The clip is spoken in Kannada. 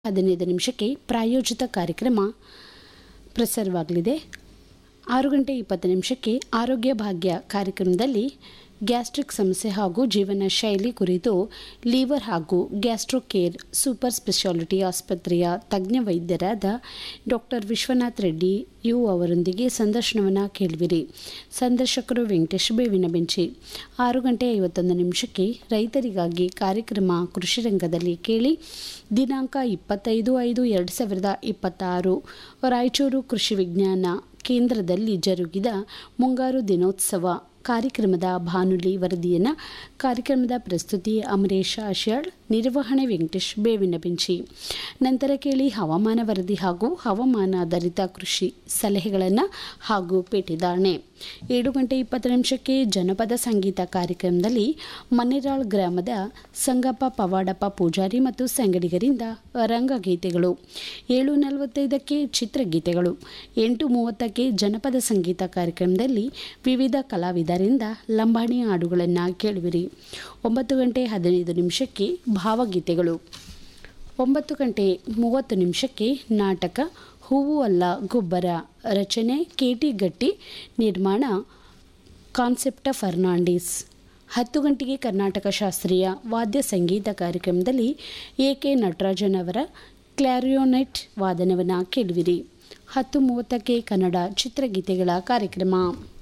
ಹದಿನೈದು ನಿಮಿಷಕ್ಕೆ ಪ್ರಾಯೋಜಿತ ಕಾರ್ಯಕ್ರಮ ಪ್ರಸಾರವಾಗಲಿದೆ ಆರು ಗಂಟೆ ಇಪ್ಪತ್ತು ನಿಮಿಷಕ್ಕೆ ಆರೋಗ್ಯ ಭಾಗ್ಯ ಕಾರ್ಯಕ್ರಮದಲ್ಲಿ ಗ್ಯಾಸ್ಟ್ರಿಕ್ ಸಮಸ್ಯೆ ಹಾಗೂ ಜೀವನ ಶೈಲಿ ಕುರಿತು ಲಿವರ್ ಹಾಗೂ ಗ್ಯಾಸ್ಟ್ರೋ ಕೇರ್ ಸೂಪರ್ ಸ್ಪೆಷಾಲಿಟಿ ಆಸ್ಪತ್ರೆಯ ತಜ್ಞ ವೈದ್ಯರಾದ ಡಾಕ್ಟರ್ ವಿಶ್ವನಾಥ್ ರೆಡ್ಡಿ ಯು ಅವರೊಂದಿಗೆ ಸಂದರ್ಶನವನ್ನು ಕೇಳುವಿರಿ ಸಂದರ್ಶಕರು ವೆಂಕಟೇಶ್ ಬೇವಿನ ಬೆಂಚಿ ಆರು ಗಂಟೆ ಐವತ್ತೊಂದು ನಿಮಿಷಕ್ಕೆ ರೈತರಿಗಾಗಿ ಕಾರ್ಯಕ್ರಮ ಕೃಷಿ ರಂಗದಲ್ಲಿ ಕೇಳಿ ದಿನಾಂಕ ಇಪ್ಪತ್ತೈದು ಐದು ಎರಡು ಸಾವಿರದ ಇಪ್ಪತ್ತಾರು ರಾಯಚೂರು ಕೃಷಿ ವಿಜ್ಞಾನ ಕೇಂದ್ರದಲ್ಲಿ ಜರುಗಿದ ಮುಂಗಾರು ದಿನೋತ್ಸವ ಕಾರ್ಯಕ್ರಮದ ಬಾನುಲಿ ವರದಿಯನ್ನು ಕಾರ್ಯಕ್ರಮದ ಪ್ರಸ್ತುತಿ ಅಮರೇಶ ಆಶ್ಯಾಳ್ ನಿರ್ವಹಣೆ ವೆಂಕಟೇಶ್ ಬೇವಿನ ಬೆಂಚಿ ನಂತರ ಕೇಳಿ ಹವಾಮಾನ ವರದಿ ಹಾಗೂ ಹವಾಮಾನ ಆಧಾರಿತ ಕೃಷಿ ಸಲಹೆಗಳನ್ನು ಹಾಗೂ ಪೇಟಿದಾಣೆ ಏಳು ಗಂಟೆ ಇಪ್ಪತ್ತು ನಿಮಿಷಕ್ಕೆ ಜನಪದ ಸಂಗೀತ ಕಾರ್ಯಕ್ರಮದಲ್ಲಿ ಮನೆರಾಳ್ ಗ್ರಾಮದ ಸಂಗಪ್ಪ ಪವಾಡಪ್ಪ ಪೂಜಾರಿ ಮತ್ತು ಸಂಗಡಿಗರಿಂದ ರಂಗಗೀತೆಗಳು ಏಳು ನಲವತ್ತೈದಕ್ಕೆ ಚಿತ್ರಗೀತೆಗಳು ಎಂಟು ಮೂವತ್ತಕ್ಕೆ ಜನಪದ ಸಂಗೀತ ಕಾರ್ಯಕ್ರಮದಲ್ಲಿ ವಿವಿಧ ಕಲಾವಿದರಿಂದ ಲಂಬಾಣಿ ಹಾಡುಗಳನ್ನು ಕೇಳುವಿರಿ ಒಂಬತ್ತು ಗಂಟೆ ಹದಿನೈದು ನಿಮಿಷಕ್ಕೆ ಭಾವಗೀತೆಗಳು ಒಂಬತ್ತು ಗಂಟೆ ಮೂವತ್ತು ನಿಮಿಷಕ್ಕೆ ನಾಟಕ ಹೂವು ಅಲ್ಲ ಗೊಬ್ಬರ ರಚನೆ ಕೆ ಟಿ ಗಟ್ಟಿ ನಿರ್ಮಾಣ ಕಾನ್ಸೆಪ್ಟ ಫರ್ನಾಂಡಿಸ್ ಹತ್ತು ಗಂಟೆಗೆ ಕರ್ನಾಟಕ ಶಾಸ್ತ್ರೀಯ ವಾದ್ಯ ಸಂಗೀತ ಕಾರ್ಯಕ್ರಮದಲ್ಲಿ ಎ ಕೆ ನಟರಾಜನ್ ಅವರ ಕ್ಲಾರಿಯೋನೆಟ್ ವಾದನವನ್ನು ಕೇಳುವಿರಿ ಹತ್ತು ಮೂವತ್ತಕ್ಕೆ ಕನ್ನಡ ಚಿತ್ರಗೀತೆಗಳ ಕಾರ್ಯಕ್ರಮ